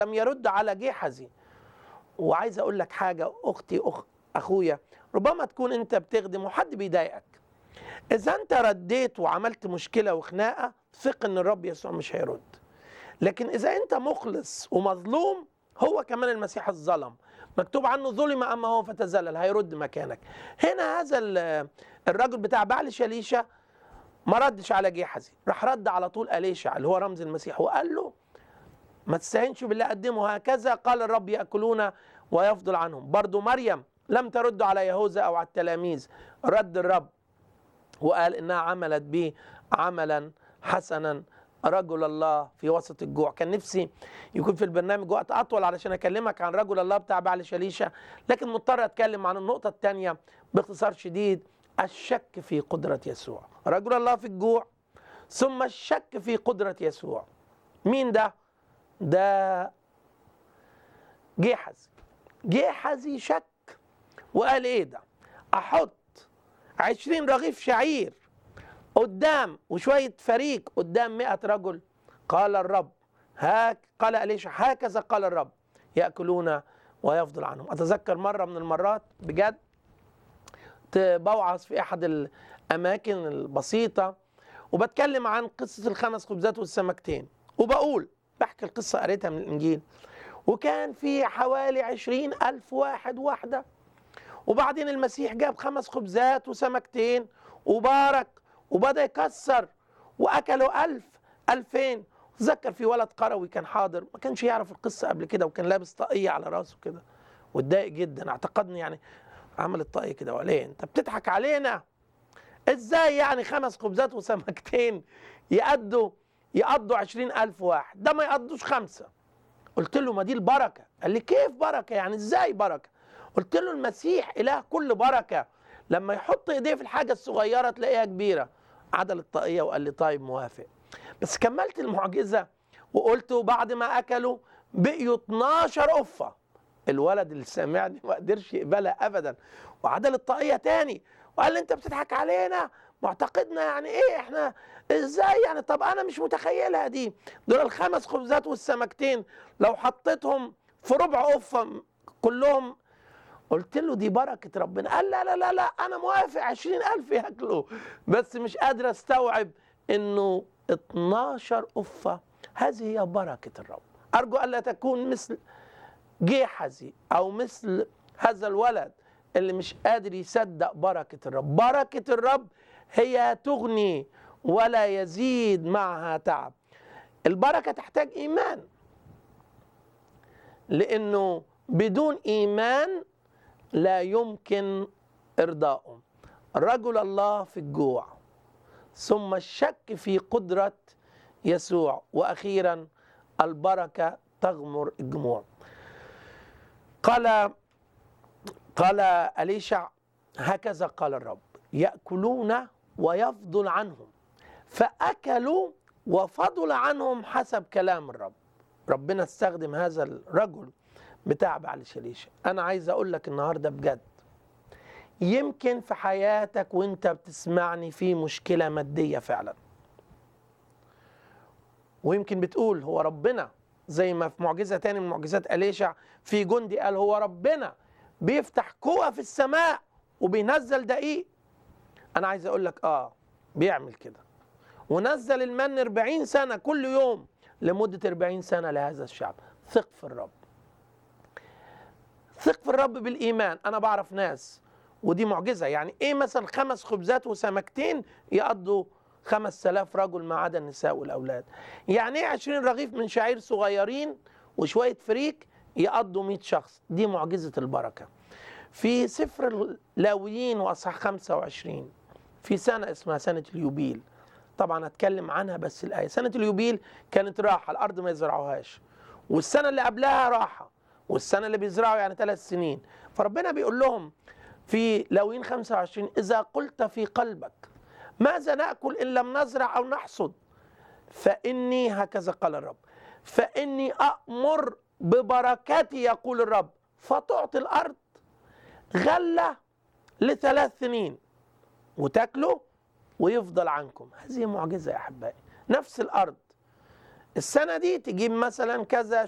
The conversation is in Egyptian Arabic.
لم يرد على جحزي وعايز اقول لك حاجه اختي أخ اخويا ربما تكون انت بتخدم وحد بيضايقك اذا انت رديت وعملت مشكله وخناقه ثق ان الرب يسوع مش هيرد لكن اذا انت مخلص ومظلوم هو كمان المسيح الظلم مكتوب عنه ظلم اما هو فتذلل هيرد مكانك هنا هذا ال- الرجل بتاع بعل شليشه ما ردش على جيحزي راح رد على طول اليشع اللي هو رمز المسيح وقال له ما تستهينش بالله قدموا هكذا قال الرب ياكلون ويفضل عنهم برضو مريم لم ترد على يهوذا او على التلاميذ رد الرب وقال انها عملت به عملا حسنا رجل الله في وسط الجوع كان نفسي يكون في البرنامج وقت اطول علشان اكلمك عن رجل الله بتاع بعل شليشه لكن مضطر اتكلم عن النقطه الثانيه باختصار شديد الشك في قدره يسوع رجل الله في الجوع ثم الشك في قدره يسوع مين ده ده جيحزي جيحزي شك وقال ايه ده احط عشرين رغيف شعير قدام وشوية فريق قدام مئة رجل قال الرب هاك قال أليشع هكذا قال الرب يأكلون ويفضل عنهم أتذكر مرة من المرات بجد بوعظ في أحد الأماكن البسيطة وبتكلم عن قصة الخمس خبزات والسمكتين وبقول بحكي القصة قريتها من الإنجيل وكان في حوالي عشرين ألف واحد واحدة وبعدين المسيح جاب خمس خبزات وسمكتين وبارك وبدأ يكسر وأكلوا ألف ألفين تذكر في ولد قروي كان حاضر ما كانش يعرف القصة قبل كده وكان لابس طاقية على راسه كده واتضايق جدا اعتقدني يعني عمل الطاقية كده وقال انت بتضحك علينا ازاي يعني خمس خبزات وسمكتين يقضوا يقضوا عشرين ألف واحد ده ما يقضوش خمسة قلت له ما دي البركة قال لي كيف بركة يعني ازاي بركة قلت له المسيح إله كل بركة لما يحط ايديه في الحاجة الصغيرة تلاقيها كبيرة عدل الطاقية وقال لي طيب موافق بس كملت المعجزة وقلت بعد ما أكلوا بقيوا 12 قفة الولد اللي سامعني ما قدرش يقبلها أبدا وعدل الطاقية تاني وقال لي أنت بتضحك علينا معتقدنا يعني ايه احنا ازاي يعني طب انا مش متخيلها دي دول الخمس خبزات والسمكتين لو حطيتهم في ربع قفة كلهم قلت له دي بركة ربنا قال لا لا لا لا أنا موافق عشرين ألف ياكلوا بس مش قادر أستوعب إنه 12 قفة هذه هي بركة الرب أرجو ألا تكون مثل جيحزي أو مثل هذا الولد اللي مش قادر يصدق بركة الرب بركة الرب هي تغني ولا يزيد معها تعب البركة تحتاج إيمان لأنه بدون إيمان لا يمكن إرضائه رجل الله في الجوع ثم الشك في قدرة يسوع وأخيرا البركة تغمر الجموع قال قال أليشع هكذا قال الرب يأكلون ويفضل عنهم فأكلوا وفضل عنهم حسب كلام الرب ربنا استخدم هذا الرجل بتاع بعل شليشة أنا عايز أقول لك النهاردة بجد يمكن في حياتك وانت بتسمعني في مشكلة مادية فعلا ويمكن بتقول هو ربنا زي ما في معجزة تاني من معجزات أليشع في جندي قال هو ربنا بيفتح قوة في السماء وبينزل دقيق أنا عايز أقول لك آه بيعمل كده ونزل المن 40 سنة كل يوم لمدة 40 سنة لهذا الشعب ثق في الرب ثق في الرب بالإيمان أنا بعرف ناس ودي معجزة يعني إيه مثلا خمس خبزات وسمكتين يقضوا خمس آلاف رجل ما عدا النساء والأولاد يعني إيه عشرين رغيف من شعير صغيرين وشوية فريك يقضوا 100 شخص دي معجزة البركة في سفر اللاويين وأصحاح 25 في سنة اسمها سنة اليوبيل طبعا هتكلم عنها بس الآية سنة اليوبيل كانت راحة الأرض ما يزرعوهاش والسنة اللي قبلها راحة والسنة اللي بيزرعوا يعني ثلاث سنين فربنا بيقول لهم في لاويين 25 إذا قلت في قلبك ماذا نأكل إن لم نزرع أو نحصد فإني هكذا قال الرب فإني أأمر ببركتي يقول الرب فتعطي الأرض غلة لثلاث سنين وتاكلوا ويفضل عنكم هذه معجزة يا أحبائي نفس الأرض السنة دي تجيب مثلا كذا